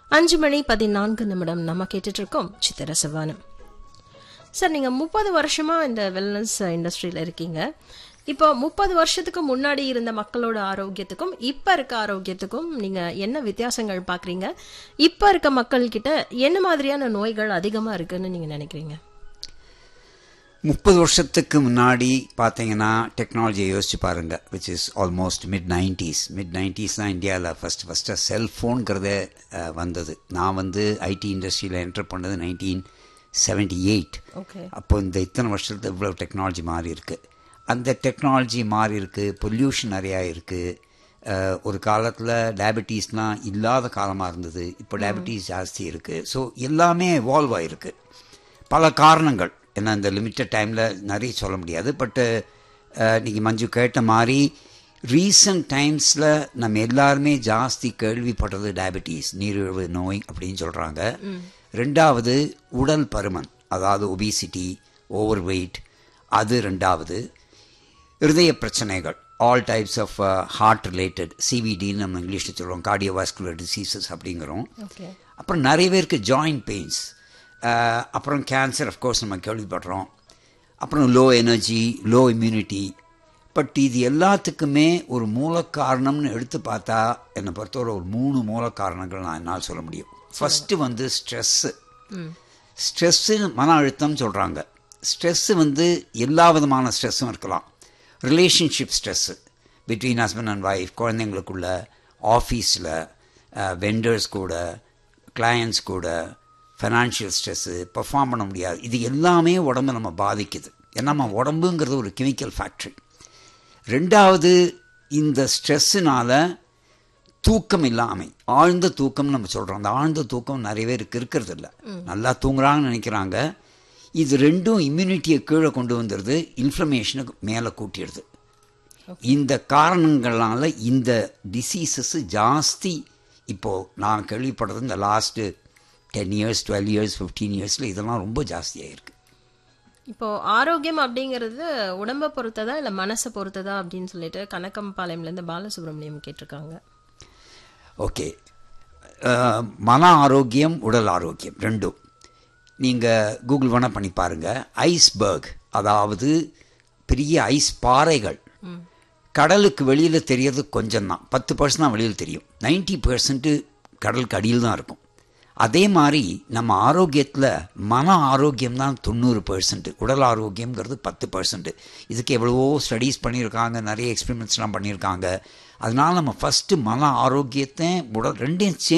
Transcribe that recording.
அஞ்சு மணி பதினான்கு நிமிடம் நம்ம கேட்டுட்டு இருக்கோம் சித்திர சவானம் சார் நீங்க முப்பது வருஷமா இந்த வெல்னஸ் இண்டஸ்ட்ரியில இருக்கீங்க இப்போ முப்பது வருஷத்துக்கு முன்னாடி இருந்த மக்களோட ஆரோக்கியத்துக்கும் இப்ப இருக்க ஆரோக்கியத்துக்கும் நீங்க என்ன வித்தியாசங்கள் பாக்குறீங்க இப்ப இருக்க மக்கள் கிட்ட என்ன மாதிரியான நோய்கள் அதிகமா இருக்குன்னு நீங்க நினைக்கிறீங்க முப்பது வருஷத்துக்கு முன்னாடி பார்த்தீங்கன்னா டெக்னாலஜியை யோசிச்சு பாருங்க which is almost mid nineties mid nineties தான் இந்தியாவில் ஃபஸ்ட் ஃபஸ்ட்டு செல்ஃபோனுங்கிறதே வந்தது நான் வந்து ஐடி இண்டஸ்ட்ரியில் என்டர் பண்ணது நைன்டீன் செவன்டி எயிட் ஓகே அப்போ இந்த இத்தனை வருஷத்துல இவ்வளோ டெக்னாலஜி மாறி இருக்கு அந்த டெக்னாலஜி மாறி இருக்கு பொல்யூஷன் நிறையா இருக்குது ஒரு காலத்தில் டயபெட்டிஸ்லாம் இல்லாத காலமாக இருந்தது இப்போ டயபெட்டிஸ் ஜாஸ்தி இருக்குது ஸோ எல்லாமே எவால்வ் ஆகிருக்கு பல காரணங்கள் ஏன்னா இந்த லிமிட்டட் டைமில் நிறைய சொல்ல முடியாது பட்டு நீங்கள் மஞ்சு கேட்ட மாதிரி ரீசன்ட் டைம்ஸில் நம்ம எல்லாருமே ஜாஸ்தி கேள்விப்படுறது டயபெட்டிஸ் நீரிழிவு நோய் அப்படின்னு சொல்கிறாங்க ரெண்டாவது உடல் பருமன் அதாவது ஒபிசிட்டி ஓவர் வெயிட் அது ரெண்டாவது இருதய பிரச்சனைகள் all types of heart related சிவிடின்னு நம்ம இங்கிலீஷில் சொல்கிறோம் கார்டியோவாஸ்குலர் டிசீசஸ் அப்படிங்கிறோம் ஓகே அப்புறம் நிறைய பேருக்கு ஜாயிண்ட் பெயின்ஸ் அப்புறம் கேன்சர் அஃப்கோர்ஸ் நம்ம கேள்விப்படுறோம் அப்புறம் low energy low immunity but இது எல்லாத்துக்குமே ஒரு மூல காரணம்னு எடுத்து பார்த்தா என்னை பொறுத்தவரை ஒரு மூணு மூல காரணங்கள் நான் என்னால் சொல்ல முடியும் ஃபஸ்ட்டு வந்து ஸ்ட்ரெஸ்ஸு ஸ்ட்ரெஸ்ஸு மன அழுத்தம் சொல்கிறாங்க ஸ்ட்ரெஸ்ஸு வந்து எல்லா விதமான ஸ்ட்ரெஸ்ஸும் இருக்கலாம் relationship stress between husband and wife குழந்தைங்களுக்குள்ள ஆஃபீஸில் வெண்டர்ஸ் கூட கிளையண்ட்ஸ் கூட ஃபைனான்ஷியல் ஸ்ட்ரெஸ்ஸு பெர்ஃபார்ம் பண்ண முடியாது இது எல்லாமே உடம்பு நம்ம பாதிக்குது ஏன்னா நம்ம உடம்புங்கிறது ஒரு கெமிக்கல் ஃபேக்ட்ரி ரெண்டாவது இந்த ஸ்ட்ரெஸ்ஸுனால தூக்கம் இல்லாமை ஆழ்ந்த தூக்கம் நம்ம சொல்கிறோம் அந்த ஆழ்ந்த தூக்கம் நிறைய பேருக்கு இருக்கிறது இல்லை நல்லா தூங்குறாங்கன்னு நினைக்கிறாங்க இது ரெண்டும் இம்யூனிட்டியை கீழே கொண்டு வந்துடுது இன்ஃப்ளமேஷனுக்கு மேலே கூட்டிடுது இந்த காரணங்களால இந்த டிசீசஸ் ஜாஸ்தி இப்போது நான் கேள்விப்படுறது இந்த last ten years twelve years fifteen இயர்ஸில் இதெல்லாம் ரொம்ப ஜாஸ்தியாக இருக்குது இப்போ ஆரோக்கியம் அப்படிங்கிறது உடம்பை பொறுத்ததா இல்ல மனசை பொறுத்ததா அப்படின்னு சொல்லிட்டு கனக்கம்பாளையம்ல இருந்து பாலசுப்ரமணியம் கேட்டிருக்காங்க ஓகே மன ஆரோக்கியம் உடல் ஆரோக்கியம் ரெண்டும் நீங்கள் கூகுள் வேணால் பண்ணி பாருங்கள் ஐஸ்பர்க் அதாவது பெரிய ஐஸ் பாறைகள் கடலுக்கு வெளியில் தெரியறது கொஞ்சம் தான் பத்து பர்சன்ட் தான் வெளியில் தெரியும் நைன்டி பர்சன்ட்டு கடலுக்கு அடியில் தான் இருக்கும் அதே மாதிரி நம்ம ஆரோக்கியத்தில் மன ஆரோக்கியம் தான் தொண்ணூறு பர்சன்ட் உடல் ஆரோக்கியங்கிறது பத்து பர்சன்ட் இதுக்கு எவ்வளவோ ஸ்டடீஸ் பண்ணியிருக்காங்க நிறைய எக்ஸ்பெரிமெண்ட்ஸ்லாம் பண்ணியிருக்காங்க அதனால நம்ம ஃபஸ்ட்டு மன ஆரோக்கியத்தை உடல் ரெண்டையும்